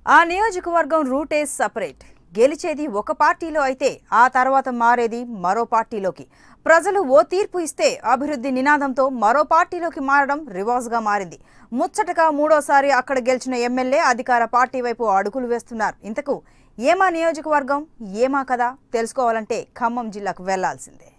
ఆ నియోజకవర్గం రూటే సపరేట్ గెలిచేది ఒక పార్టీలో అయితే ఆ తర్వాత మారేది మరో పార్టీలోకి ప్రజలు ఓ తీర్పు ఇస్తే అభివృద్ధి నినాదంతో మరో పార్టీలోకి మారడం రివాజ్గా మారింది ముచ్చటగా మూడోసారి అక్కడ గెలిచిన ఎమ్మెల్యే అధికార పార్టీ వైపు అడుగులు వేస్తున్నారు ఇంతకు ఏమా నియోజకవర్గం ఏమా కదా తెలుసుకోవాలంటే ఖమ్మం జిల్లాకు వెళ్లాల్సిందే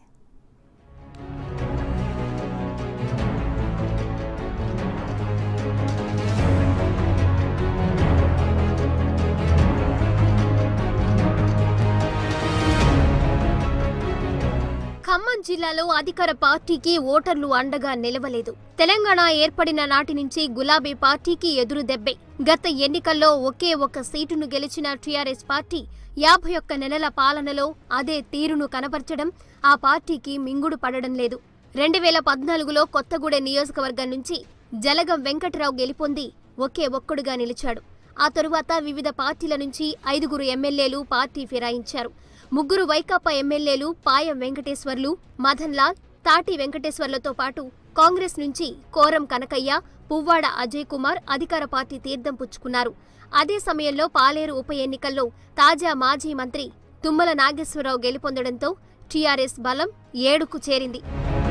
ఖమ్మం జిల్లాలో అధికార పార్టీకి ఓటర్లు అండగా నిలవలేదు తెలంగాణ ఏర్పడిన నాటి నుంచి గులాబీ పార్టీకి ఎదురు దెబ్బే గత ఎన్నికల్లో ఒకే ఒక్క సీటును గెలిచిన టీఆర్ఎస్ పార్టీ యాభై ఒక్క నెలల పాలనలో అదే తీరును కనబర్చడం ఆ పార్టీకి మింగుడు పడడం లేదు రెండు వేల పద్నాలుగులో కొత్తగూడెం నియోజకవర్గం నుంచి జలగం వెంకటరావు గెలుపొంది ఒకే ఒక్కడుగా నిలిచాడు ఆ తరువాత వివిధ పార్టీల నుంచి ఐదుగురు ఎమ్మెల్యేలు పార్టీ ఫిరాయించారు ముగ్గురు వైకాపా ఎమ్మెల్యేలు పాయం వెంకటేశ్వర్లు మదన్ లాల్ తాటి వెంకటేశ్వర్లతో పాటు కాంగ్రెస్ నుంచి కోరం కనకయ్య పువ్వాడ అజయ్ కుమార్ అధికార పార్టీ తీర్థం పుచ్చుకున్నారు అదే సమయంలో పాలేరు ఉప ఎన్నికల్లో తాజా మాజీ మంత్రి తుమ్మల నాగేశ్వరరావు గెలుపొందడంతో టీఆర్ఎస్ బలం ఏడుకు చేరింది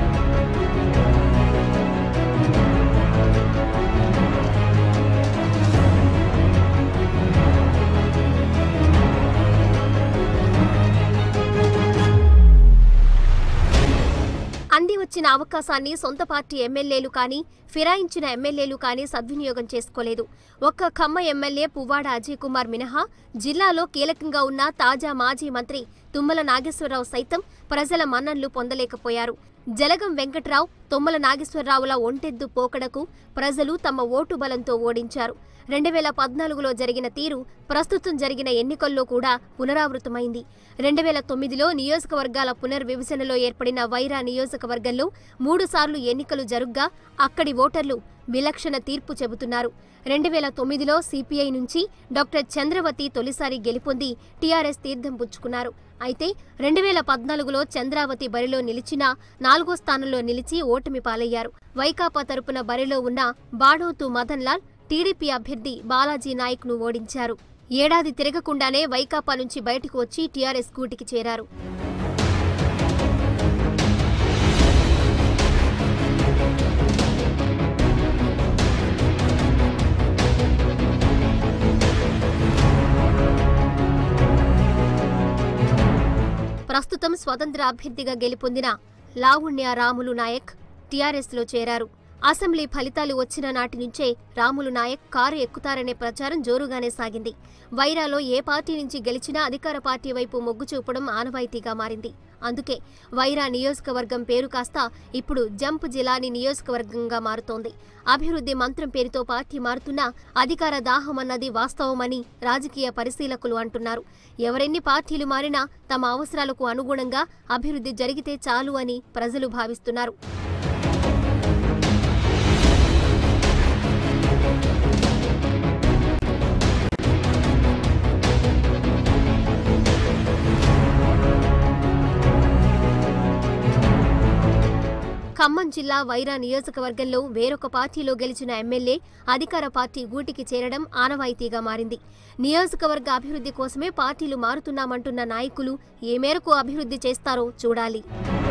అంది వచ్చిన అవకాశాన్ని సొంత పార్టీ ఎమ్మెల్యేలు కానీ ఫిరాయించిన ఎమ్మెల్యేలు కానీ సద్వినియోగం చేసుకోలేదు ఒక్క ఖమ్మ ఎమ్మెల్యే పువ్వాడ అజయ్ కుమార్ మినహా జిల్లాలో కీలకంగా ఉన్న తాజా మాజీ మంత్రి తుమ్మల నాగేశ్వరరావు సైతం ప్రజల మన్నన్లు పొందలేకపోయారు జలగం వెంకట్రావు తుమ్మల నాగేశ్వరరావుల ఒంటెద్దు పోకడకు ప్రజలు తమ ఓటు బలంతో ఓడించారు రెండు వేల పద్నాలుగులో జరిగిన తీరు ప్రస్తుతం జరిగిన ఎన్నికల్లో కూడా పునరావృతమైంది రెండు వేల తొమ్మిదిలో నియోజకవర్గాల పునర్విభజనలో ఏర్పడిన వైరా నియోజకవర్గంలో మూడుసార్లు ఎన్నికలు జరుగ్గా అక్కడి ఓటర్లు విలక్షణ తీర్పు చెబుతున్నారు రెండు వేల తొమ్మిదిలో సిపిఐ నుంచి డాక్టర్ చంద్రవతి తొలిసారి గెలుపొంది టీఆర్ఎస్ తీర్థం పుచ్చుకున్నారు అయితే రెండు వేల పద్నాలుగులో చంద్రావతి బరిలో నిలిచినా నాలుగో స్థానంలో నిలిచి ఓటమి పాలయ్యారు వైకాపా తరపున బరిలో ఉన్న బాడోతు మదన్ లాల్ టీడీపీ అభ్యర్థి బాలాజీ నాయక్ ను ఓడించారు ఏడాది తిరగకుండానే వైకాపా నుంచి బయటకు వచ్చి టీఆర్ఎస్ కూటికి చేరారు ప్రస్తుతం స్వతంత్ర అభ్యర్థిగా గెలుపొందిన లావుణ్య రాములు నాయక్ టీఆర్ఎస్లో చేరారు అసెంబ్లీ ఫలితాలు వచ్చిన నాటి నుంచే రాములు నాయక్ కారు ఎక్కుతారనే ప్రచారం జోరుగానే సాగింది వైరాలో ఏ పార్టీ నుంచి గెలిచినా అధికార పార్టీ వైపు మొగ్గు చూపడం ఆనవాయితీగా మారింది అందుకే వైరా నియోజకవర్గం పేరు కాస్త ఇప్పుడు జంప్ జిలాని నియోజకవర్గంగా మారుతోంది అభివృద్ధి మంత్రం పేరుతో పార్టీ మారుతున్నా అధికార దాహం అన్నది వాస్తవమని రాజకీయ పరిశీలకులు అంటున్నారు ఎవరెన్ని పార్టీలు మారినా తమ అవసరాలకు అనుగుణంగా అభివృద్ధి జరిగితే చాలు అని ప్రజలు భావిస్తున్నారు ఖమ్మం జిల్లా వైరా నియోజకవర్గంలో వేరొక పార్టీలో గెలిచిన ఎమ్మెల్యే అధికార పార్టీ గూటికి చేరడం ఆనవాయితీగా మారింది నియోజకవర్గ అభివృద్ధి కోసమే పార్టీలు మారుతున్నామంటున్న నాయకులు ఏ మేరకు అభివృద్ధి చేస్తారో చూడాలి